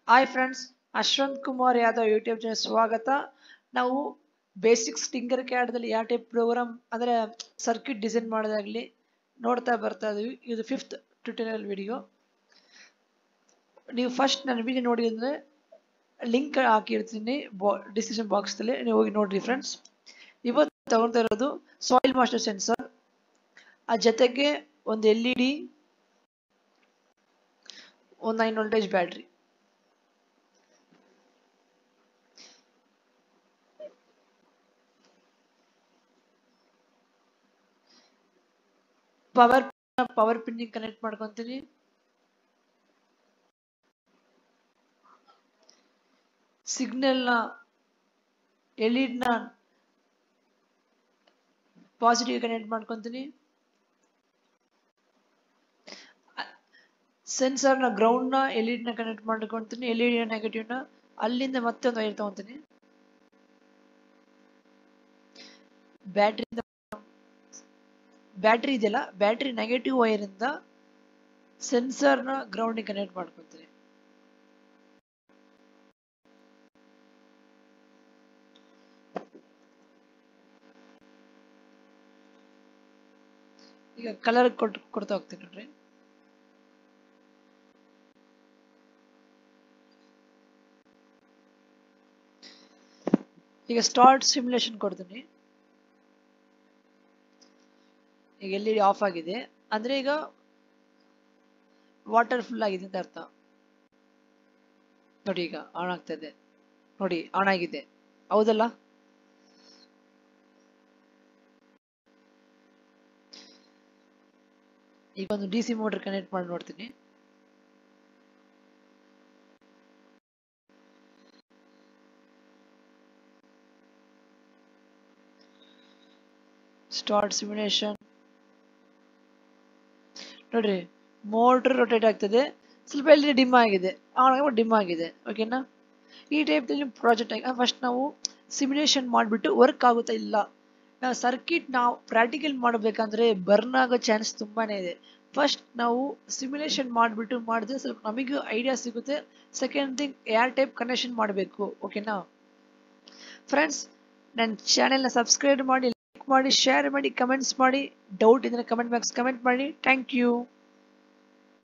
hi friends Ashwanth Kumar Yadav YouTube channel ಸ್ವಾಗತ ನಾವು basic ಸ್ಟಿಂಗರ್ ಕ್ಯಾಡ್ದಲ್ಲಿ ಯಾವ ಟೈಪ್ ಪ್ರೋಗ್ರಾಮ್ ಅಂದರೆ ಸರ್ಕ್ಯೂಟ್ ಡಿಸೈನ್ ಮಾಡೋದಾಗಲಿ ನೋಡ್ತಾ ಬರ್ತಾ ಇದೀವಿ ಇದು ಫಿಫ್ತ್ ಟ್ಯುಟೋರಿಯಲ್ ವಿಡಿಯೋ ನೀವು ಫಸ್ಟ್ ನನ್ನ ವಿಡಿಯೋ ನೋಡಿದ್ರೆ ಲಿಂಕ್ ಹಾಕಿರ್ತೀನಿ ಬಾ ಡಿಸ್ಕ್ರಿಪ್ಷನ್ ಬಾಕ್ಸಲ್ಲಿ ನೀವು ಹೋಗಿ ನೋಡ್ರಿ ಫ್ರೆಂಡ್ಸ್ ಇವತ್ತು ತಗೊಳ್ತಾ ಇರೋದು ಸಾಯಿಲ್ ಮಾಸ್ಟರ್ ಸೆನ್ಸರ್ ಆ ಜೊತೆಗೆ ಒಂದು ಎಲ್ ಇ ಡಿ ಒಂದು nine voltage battery power power ಪಿನ್ನಿಗೆ ಕನೆಕ್ಟ್ ಮಾಡ್ಕೊತೀನಿ ಸಿಗ್ನಲ್ನ ಎಲಿಡ್ನ ಪಾಸಿಟಿವ್ ಕನೆಕ್ಟ್ ಮಾಡ್ಕೊತೀನಿ ಸೆನ್ಸರ್ನ ಗ್ರೌಂಡ್ನ ಎಲಿಡ್ನ ಕನೆಕ್ಟ್ ಮಾಡ್ಕೊತೀನಿ ಎಲ್ ಇ ಡಿ ನೆಗೆಟಿವ್ನ ಅಲ್ಲಿಂದ ಮತ್ತೆ ಒಂದು ವೈರ್ ತಗೊತೀನಿ ಬ್ಯಾಟ್ರಿ ಬ್ಯಾಟ್ರಿ ಇದೆಯಲ್ಲ ಬ್ಯಾಟ್ರಿ ನೆಗೆಟಿವ್ ವೈರ್ ಇಂದ ಸೆನ್ಸರ್ನ ಗ್ರೌಂಡಿಗೆ ಕನೆಕ್ಟ್ ಮಾಡ್ಕೊತೀನಿ ಈಗ ಕಲರ್ ಕೊಟ್ಟು ಕೊಡ್ತಾ ಹೋಗ್ತೀನಿ ನೋಡ್ರಿ ಈಗ ಸ್ಟಾರ್ಟ್ ಸಿಮ್ಯುಲೇಷನ್ ಕೊಡ್ತೀನಿ ಈಗ ಎಲ್ ಇ ಡಿ ಆಫ್ ಆಗಿದೆ ಅಂದ್ರೆ ಈಗ ವಾಟರ್ ಫುಲ್ ಆಗಿದೆ ಅಂತ ಅರ್ಥ ನೋಡಿ ಈಗ ಆನ್ ಆಗ್ತಾ ಇದೆ ನೋಡಿ ಆನ್ ಆಗಿದೆ ಹೌದಲ್ಲ ಈಗ ಒಂದು ಡಿ ಸಿ ಮೋಟರ್ ಕನೆಕ್ಟ್ ಮಾಡಿ ನೋಡ್ತೀನಿ ಸ್ಟಾರ್ಟ್ ಸಿಮ್ಯುಲೇಷನ್ ನೋಡ್ರಿ ಮೋಟರ್ ರೊಟೇಟ್ ಆಗ್ತದೆ ಸ್ವಲ್ಪ ಎಲ್ಲಿ ಡಿಮ್ ಆಗಿದೆ ಆವಾಗ ಡಿಮ್ ಆಗಿದೆ ಓಕೆನಾ ಈ ಟೈಪ್ ಪ್ರಾಜೆಕ್ಟ್ ಆಗಿ ಫಸ್ಟ್ ನಾವು ಸಿಮ್ಯುಲೇಷನ್ ಮಾಡಿಬಿಟ್ಟು ವರ್ಕ್ ಆಗುತ್ತಾ ಇಲ್ಲ ನಾವು ಸರ್ಕಿಟ್ ನಾವು ಪ್ರಾಕ್ಟಿಕಲ್ ಮಾಡಬೇಕಂದ್ರೆ ಬರ್ನ್ ಆಗೋ ಚಾನ್ಸ್ ತುಂಬಾನೇ ಇದೆ ಫಸ್ಟ್ ನಾವು ಸಿಮ್ಯುಲೇಷನ್ ಮಾಡಿಬಿಟ್ಟು ಮಾಡಿದ್ರೆ ಸ್ವಲ್ಪ ನಮಗೂ ಐಡಿಯಾ ಸಿಗುತ್ತೆ ಸೆಕೆಂಡ್ ಥಿಂಗ್ ಯಾರ್ ಟೈಪ್ ಕನೆಕ್ಷನ್ ಮಾಡಬೇಕು ಓಕೆನಾ ಫ್ರೆಂಡ್ಸ್ ನನ್ನ ಚಾನೆಲ್ನ ಸಬ್ಸ್ಕ್ರೈಬ್ ಮಾಡಿ ಲೈಕ್ ಮಾಡಿ ಶೇರ್ ಮಾಡಿ ಕಮೆಂಟ್ಸ್ ಮಾಡಿ ಡೌಟ್ ಇದ್ರೆ ಕಮೆಂಟ್ ಬಾಕ್ಸ್ ಕಮೆಂಟ್ ಮಾಡಿ ಥ್ಯಾಂಕ್ ಯು